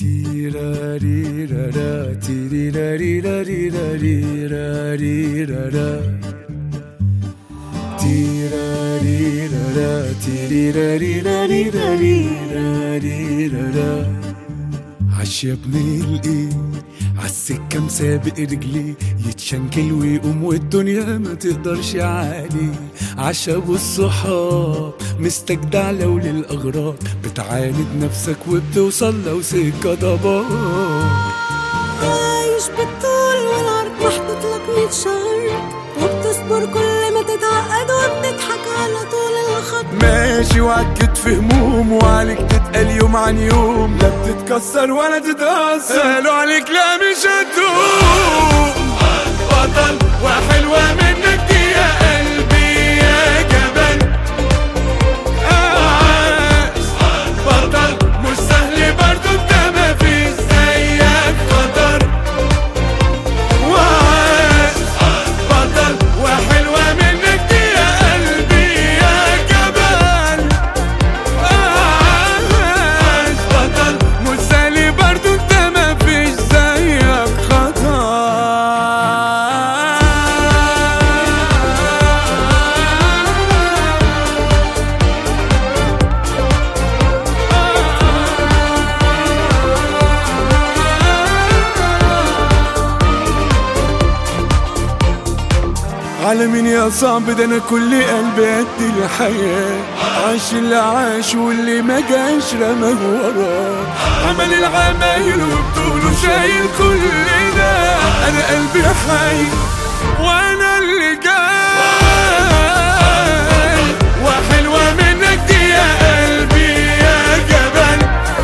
تيراريرارا تيريراريراريراريراريرارا تيراريرارا تيريراريراريراريرارا عالشبني الايه عالسكة مسابق رجلي يتشنكل ويقوم والدنيا ما تقدرش عليه عشا والصحاب مستجدع لو للأغراض بتعاند نفسك وبتوصل لو سكة ضباب عايش بالطول والعرض محطوط لك ميت شهر وبتصبر كل ما تتعقد وبتضحك على طول الخط ماشي وعكت في هموم وعليك تتقل يوم عن يوم لا بتتكسر ولا تتأثر قالوا عليك لا مش هتدوم بطل وحلوة منك دي يا قلبي يا جبل عاش بطل مش سهل برضو انت مفيش زيك خطر وعاش بطل وحلوة منك دي يا قلبي يا جبل عاش بطل مش سهل برضو انت مفيش زيك خطر على مين يا صعب ده انا كل قلبي قد الحياة عاش اللي عاش واللي ما جاش رماه وراه عمل العمايل وبطوله شايل كل ده انا قلبي حي وانا اللي جاي وحلوة منك دي يا قلبي يا جبل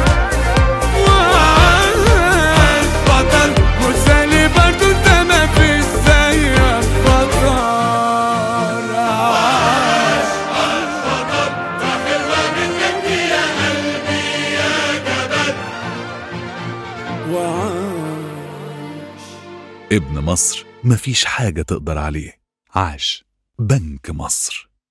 وعاش بطل مسالي برضو انت ما فيش زيك بطل عاش وعاش ابن مصر مفيش حاجة تقدر عليه عاش بنك مصر